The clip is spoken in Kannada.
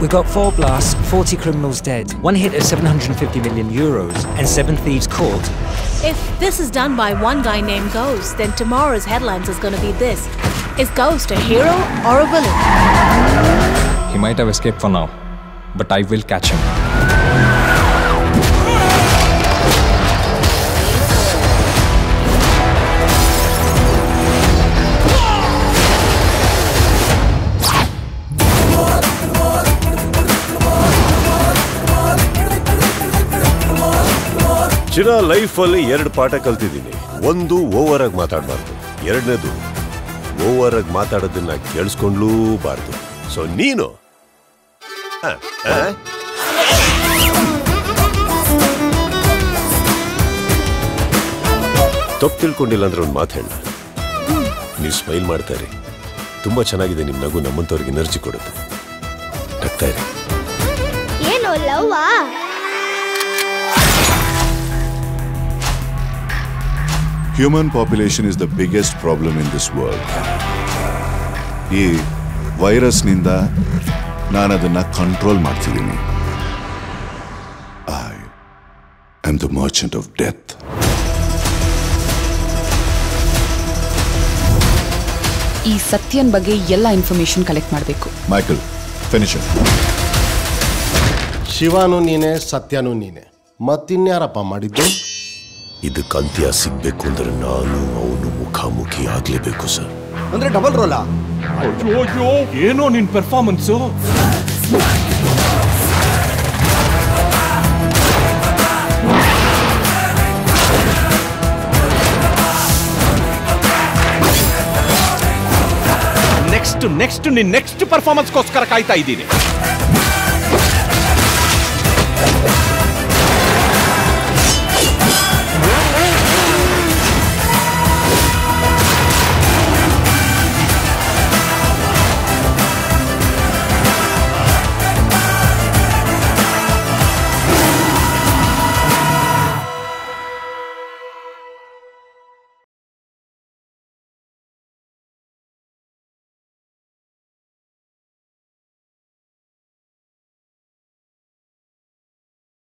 We got four blasts, 40 criminals dead, one hit of 750 million euros, and seven thieves caught. If this is done by one guy named Ghost, then tomorrow's headlines is gonna be this. Is Ghost a hero or a villain? He might have escaped for now, but I will catch him. ಚಿರ ಲೈಫಲ್ಲಿ ಎರಡು ಪಾಠ ಕಲ್ತಿದ್ದೀನಿ ಒಂದು ಓವರ್ ಆಗಿ ಮಾತಾಡಬಾರ್ದು ಎರಡನೇದು ಓವರ್ ಆಗಿ ಮಾತಾಡೋದನ್ನ ಕೇಳಿಸ್ಕೊಂಡ್ಲೂಬಾರ್ದು ಸೊ ನೀನು ಆ, ಆ? ತಪ್ಪು ತಿಳ್ಕೊಂಡಿಲ್ಲ ಅಂದ್ರೆ ಒಂದು ಮಾತು ಹೇಳ ನೀವು ಸ್ಮೈಲ್ ಮಾಡ್ತಾರೆ ತುಂಬಾ ಚೆನ್ನಾಗಿದೆ ನಿಮ್ಮ ನಗು ನಮ್ಮಂತವ್ರಿಗೆ ಎನರ್ಜಿ ಕೊಡುತ್ತೆ ನಗ್ತಾ ಇರಿ ಏನು ಲವ್ವಾ Human population is the biggest problem in this world. ಈ ವೈರಸ್ನಿಂದ ನಾನು ಅದನ್ನ ಕಂಟ್ರೋಲ್ ಮಾಡ್ತಿದ್ದೀನಿ I am the merchant of death ಈ ಸತ್ಯನ್ ಬಗ್ಗೆ ಎಲ್ಲ ಇನ್ಫಾರ್ಮೇಶನ್ ಕಲೆಕ್ಟ್ ಮಾಡಬೇಕು ಮೈಕಲ್ ಫಿನಿಶ್ ಶಿವನು ನೀನೆ ಸತ್ಯನು ನೀನೆ ಮತ್ತಿನ್ಯಾರಪ್ಪ ಮಾಡಿದ್ದು ಇದಕ್ಕೆ ಅಂತ್ಯ ಸಿಗ್ಬೇಕು ಅಂದ್ರೆ ನಾನು ಅವನು ಮುಖಾಮುಖಿ ಆಗ್ಲೇಬೇಕು ಸರ್ ಅಂದ್ರೆ ಡಬಲ್ ರೋಲಾ ಅಯ್ಯೋ ಏನೋ ನಿನ್ ಪರ್ಫಾರ್ಮೆನ್ಸು ನೆಕ್ಸ್ಟ್ ನೆಕ್ಸ್ಟ್ ನಿನ್ ನೆಕ್ಸ್ಟ್ ಪರ್ಫಾರ್ಮೆನ್ಸ್ಗೋಸ್ಕರ ಕಾಯ್ತಾ ಇದ್ದೀನಿ